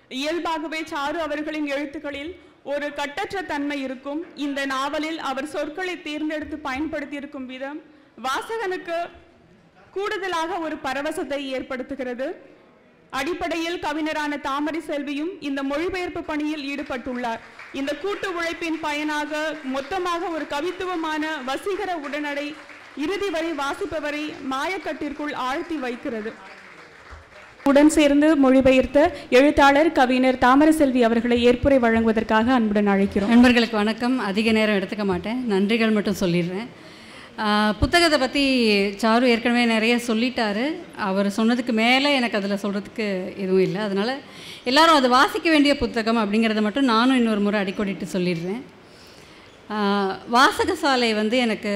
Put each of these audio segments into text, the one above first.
இயல்பாகவே சாரு அவர்களின் எழுத்துக்களில் ஒரு கட்டற்ற தன்மை இருக்கும் இந்த நாவலில் அவர் சொற்களை தேர்ந்தெடுத்து பயன்படுத்தியிருக்கும் விதம் வாசகனுக்கு கூடுதலாக ஒரு பரவசத்தை ஏற்படுத்துகிறது அடிப்படையில் கவிஞரான தாமரை செல்வியும் இந்த மொழிபெயர்ப்பு பணியில் ஈடுபட்டுள்ளார் இந்த கூட்டு உழைப்பின் பயனாக மொத்தமாக ஒரு கவித்துவமான வசீகர உடனடை இறுதி வரை வாசிப்பவரை மாயக்கட்டிற்குள் ஆழ்த்தி வைக்கிறது உடன் சேர்ந்து மொழிபெயர்த்த எழுத்தாளர் கவிஞர் தாமரசெல்வி அவர்களை ஏற்புரை வழங்குவதற்காக அன்புடன் அழைக்கிறோம் நண்பர்களுக்கு வணக்கம் அதிக நேரம் எடுத்துக்க மாட்டேன் நன்றிகள் மட்டும் சொல்லிடுறேன் ஆஹ் புத்தகத்தை பற்றி சாரு ஏற்கனவே நிறைய சொல்லிட்டாரு அவர் சொன்னதுக்கு மேலே எனக்கு அதில் சொல்கிறதுக்கு எதுவும் இல்லை அதனால் எல்லாரும் அது வாசிக்க வேண்டிய புத்தகம் அப்படிங்கிறத மட்டும் நானும் இன்னொரு முறை அடிக்கோடிட்டு சொல்லிடுறேன் ஆஹ் வாசகசாலை வந்து எனக்கு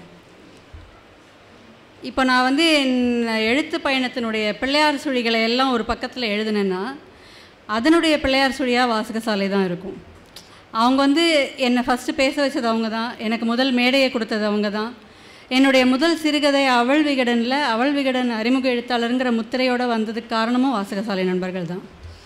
இப்போ நான் வந்து என் எழுத்து பயணத்தினுடைய பிள்ளையார் சுழிகளை எல்லாம் ஒரு பக்கத்தில் எழுதுனேன்னா அதனுடைய பிள்ளையார் சுழியாக வாசகசாலை தான் இருக்கும் அவங்க வந்து என்னை ஃபஸ்ட்டு பேச வச்சது அவங்க தான் எனக்கு முதல் மேடையை கொடுத்தது அவங்க தான் என்னுடைய முதல் சிறுகதை அவள் விகடனில் அவள் விகடன் அறிமுக எழுத்தாளருங்கிற முத்திரையோடு வந்ததுக்கு காரணமும் வாசகசாலை நண்பர்கள் தான்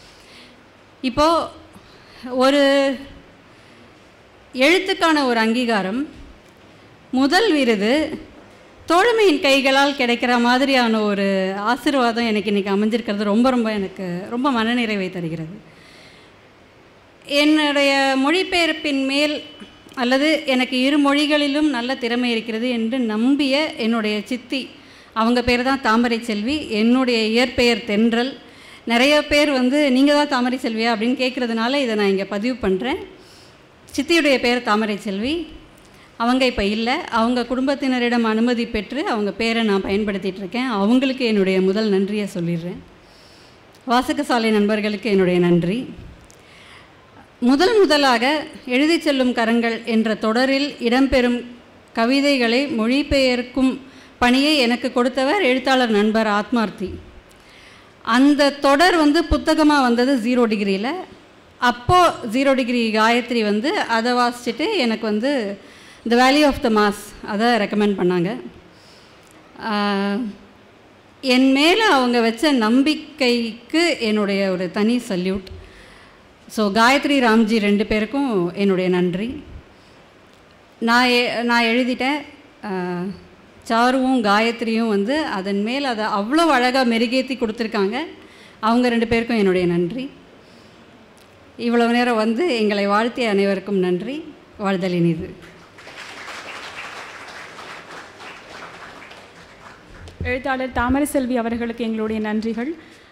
இப்போது ஒரு எழுத்துக்கான ஒரு அங்கீகாரம் முதல் விருது தோழமையின் கைகளால் கிடைக்கிற மாதிரியான ஒரு ஆசீர்வாதம் எனக்கு இன்றைக்கி அமைஞ்சிருக்கிறது ரொம்ப ரொம்ப எனக்கு ரொம்ப மனநிறைவை தருகிறது என்னுடைய மொழிபெயர்ப்பின் மேல் அல்லது எனக்கு இரு மொழிகளிலும் நல்ல திறமை இருக்கிறது என்று நம்பிய என்னுடைய சித்தி அவங்க பேர் தான் தாமரை செல்வி என்னுடைய இயற்பெயர் தென்றல் நிறைய பேர் வந்து நீங்கள் தான் தாமரை செல்வியா அப்படின்னு கேட்குறதுனால இதை நான் இங்கே பதிவு பண்ணுறேன் சித்தியுடைய பேர் தாமரை செல்வி அவங்க இப்போ இல்லை அவங்க குடும்பத்தினரிடம் அனுமதி பெற்று அவங்க பேரை நான் பயன்படுத்திகிட்டு இருக்கேன் அவங்களுக்கு என்னுடைய முதல் நன்றியை சொல்லிடுறேன் வாசகசாலை நண்பர்களுக்கு என்னுடைய நன்றி முதல் முதலாக எழுதிச் செல்லும் கரங்கள் என்ற தொடரில் இடம்பெறும் கவிதைகளை மொழிபெயர்க்கும் பணியை எனக்கு கொடுத்தவர் எழுத்தாளர் நண்பர் ஆத்மார்த்தி அந்த தொடர் வந்து புத்தகமாக வந்தது ஜீரோ டிகிரியில் அப்போது ஜீரோ டிகிரி காயத்ரி வந்து அதை வாசிச்சுட்டு எனக்கு வந்து the value of the mass அதை ரெக்கமெண்ட் பண்ணாங்க ஆஹ், என் மேலே அவங்க வச்ச நம்பிக்கைக்கு என்னுடைய ஒரு தனி சல்யூட் ஸோ காயத்ரி ராம்ஜி ரெண்டு பேருக்கும் என்னுடைய நன்றி நான் எ- நான் எழுதிட்டேன் ஆஹ், சாருவும் காயத்ரியும் வந்து அதன் மேல் அதை அவ்வளோ அழகாக மெருகேற்றி கொடுத்துருக்காங்க அவங்க ரெண்டு பேருக்கும் என்னுடைய நன்றி இவ்வளவு நேரம் வந்து எங்களை வாழ்த்திய அனைவருக்கும் நன்றி வாழ்தல் இனிது எழுத்தாளர் தாமரசெல்வி அவர்களுக்கு எங்களுடைய நன்றிகள்